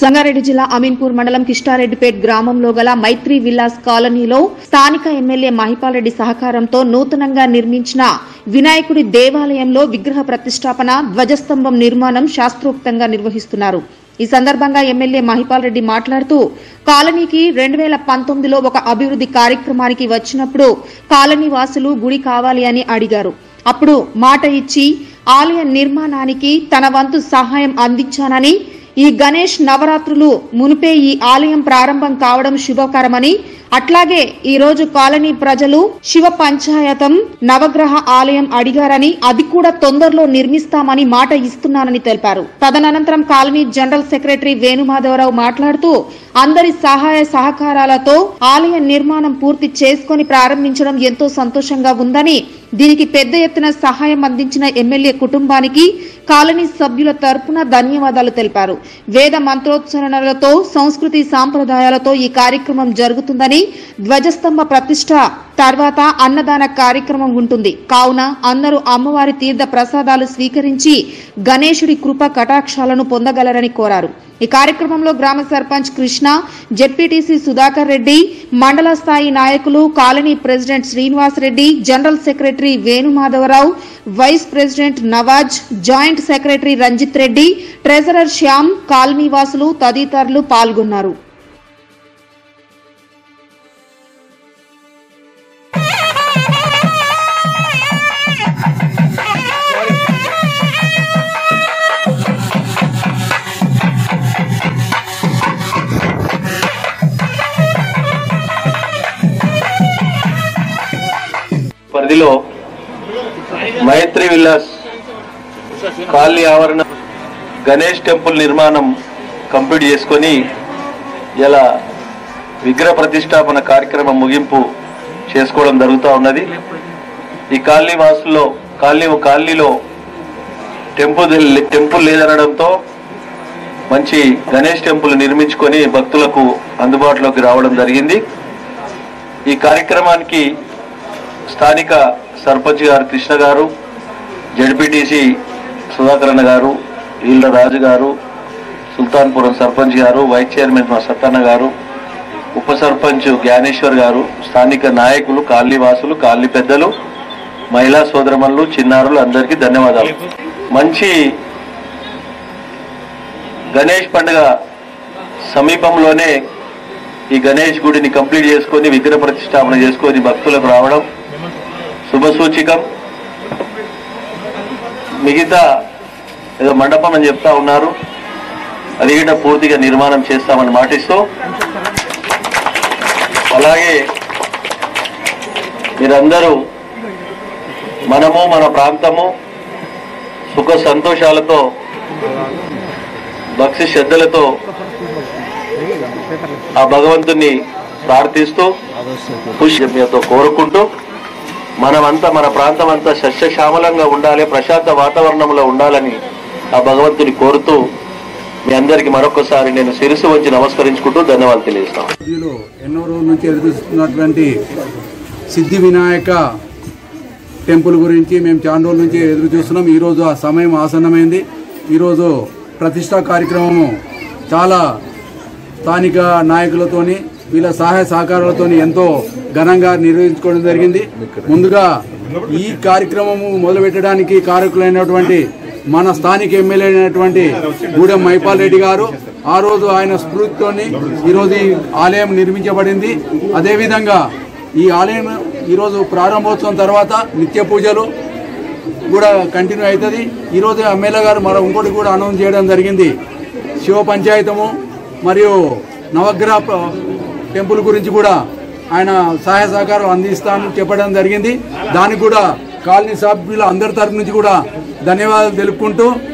సంగారెడ్డి జిల్లా అమీన్పూర్ మండలం కిష్టారెడ్డిపేట్ గ్రామంలో గల మైత్రి విల్లాస్ కాలనీలో స్థానిక ఎమ్మెల్యే మహిపాల్ రెడ్డి సహకారంతో నూతనంగా నిర్మించిన వినాయకుడి దేవాలయంలో విగ్రహ ప్రతిష్టాపన ధ్వజస్తంభం నిర్మాణం శాస్త్రోక్తంగా నిర్వహిస్తున్నారు ఈ సందర్భంగా ఎమ్మెల్యే మహిపాల్ రెడ్డి మాట్లాడుతూ కాలనీకి రెండు వేల పంతొమ్మిదిలో ఒక అభివృద్ధి కార్యక్రమానికి వచ్చినప్పుడు కాలనీ వాసులు గుడి కావాలి అని అడిగారు అప్పుడు మాట ఇచ్చి ఆలయ నిర్మాణానికి తన వంతు సహాయం అందించానని ఈ గణేష్ నవరాత్రులు మునిపే ఈ ఆలయం ప్రారంభం కావడం శుభకరమని అట్లాగే ఈ రోజు కాలనీ ప్రజలు శివ పంచాయతం నవగ్రహ ఆలయం అడిగారని అది కూడా తొందరలో నిర్మిస్తామని మాట ఇస్తున్నానని తెలిపారు తదనంతరం కాలనీ జనరల్ సెక్రటరీ వేణుమాధవరావు మాట్లాడుతూ అందరి సహాయ సహకారాలతో ఆలయ నిర్మాణం పూర్తి చేసుకొని ప్రారంభించడం ఎంతో సంతోషంగా ఉందని దీనికి పెద్ద ఎత్తున సహాయం అందించిన ఎమ్మెల్యే కుటుంబానికి కాలనీ సభ్యుల తరపున ధన్యవాదాలు తెలిపారు వేద మంత్రోచ్చరణలతో సంస్కృతి సాంప్రదాయాలతో ఈ కార్యక్రమం జరుగుతుందని ధ్వజస్తంభ ప్రతిష్ట తర్వాత అన్నదాన కార్యక్రమం ఉంటుంది కావున అందరూ అమ్మవారి తీర్థ ప్రసాదాలు స్వీకరించి గణేశుడి కృప కటాక్షాలను పొందగలరని కోరారు ఈ కార్యక్రమంలో గ్రామ సర్పంచ్ కృష్ణ జెడ్పీటీసీ సుధాకర్ రెడ్డి మండల స్థాయి నాయకులు colony president Srinivas Reddy general secretary Venu Madhava Rao vice president Nawaz joint secretary Ranjith Reddy treasurer Shyam colony వాసులు తదితరులు పాల్గొన్నారు పరిధిలో మైత్రి విలాస్ కాలనీ ఆవరణ గణేష్ టెంపుల్ నిర్మాణం కంప్లీట్ చేసుకొని ఇలా విగ్రహ ప్రతిష్టాపన కార్యక్రమం ముగింపు చేసుకోవడం జరుగుతూ ఉన్నది ఈ కాలనీ వాసుల్లో కాలనీ కాలనీలో టెంపుల్ టెంపుల్ లేదనడంతో మంచి గణేష్ టెంపుల్ నిర్మించుకొని భక్తులకు అందుబాటులోకి రావడం జరిగింది ఈ కార్యక్రమానికి స్థానిక సర్పంచ్ గారు కృష్ణ గారు జడ్పీటీసీ సుధాకరణ గారు ఈళ్ళ రాజు గారు సుల్తాన్పురం సర్పంచ్ గారు వైస్ చైర్మన్ మా సత్తన్న గారు ఉప సర్పంచ్ జ్ఞానేశ్వర్ గారు స్థానిక నాయకులు కాలనీ వాసులు కాలనీ పెద్దలు మహిళా సోదరమణులు చిన్నారులు అందరికీ ధన్యవాదాలు మంచి గణేష్ పండుగ సమీపంలోనే ఈ గణేష్ గుడిని కంప్లీట్ చేసుకొని విగ్రహ ప్రతిష్టాపన చేసుకొని భక్తులకు రావడం శుభ సూచికం మిగతా ఏదో మండపం అని చెప్తా ఉన్నారు అది కూడా పూర్తిగా నిర్మాణం చేస్తామని మాటిస్తూ అలాగే మీరందరూ మనము మన ప్రాంతము సుఖ సంతోషాలతో భక్తి శ్రద్ధలతో ఆ భగవంతుని ప్రార్థిస్తూ పుష్యతో కోరుకుంటూ మనమంతా మన ప్రాంతం అంతా సస్యశ్యామలంగా ఉండాలి ప్రశాంత వాతావరణంలో ఉండాలని ఆ భగవంతుని కోరుతూ మీ అందరికి మరొకసారి నేను శిరసు వంచి నమస్కరించుకుంటూ ధన్యవాదాలు తెలియజేస్తాను మధ్యలో ఎన్నో రోజుల నుంచి ఎదురుస్తున్నటువంటి సిద్ధి వినాయక టెంపుల్ గురించి మేము చాలా రోజుల నుంచి ఎదురు చూస్తున్నాం ఈరోజు ఆ సమయం ఆసన్నమైంది ఈరోజు ప్రతిష్టా కార్యక్రమము చాలా స్థానిక నాయకులతోని వీళ్ళ సహాయ సహకారాలతోని ఎంతో ఘనంగా నిర్వహించుకోవడం జరిగింది ముందుగా ఈ కార్యక్రమము మొదలుపెట్టడానికి కారకులైనటువంటి మన స్థానిక ఎమ్మెల్యే అయినటువంటి గూడెం మైపాల్ రెడ్డి గారు ఆ రోజు ఆయన స్ఫూర్తితోని ఈరోజు ఈ ఆలయం నిర్మించబడింది అదేవిధంగా ఈ ఆలయం ఈరోజు ప్రారంభోత్సవం తర్వాత నిత్య పూజలు కూడా కంటిన్యూ అవుతుంది ఈరోజు ఎమ్మెల్యే గారు మరో ఇంకోటి కూడా అనౌన్స్ చేయడం జరిగింది శివ పంచాయతము మరియు నవగ్రహ ప్ర- టెంపుల్ గురించి కూడా ఆయన సహాయ సహకారం అందిస్తానని చెప్పడం జరిగింది దానికి కూడా కాలనీ సభ్యుల అందరి తరపు నుంచి కూడా ధన్యవాదాలు తెలుపుకుంటూ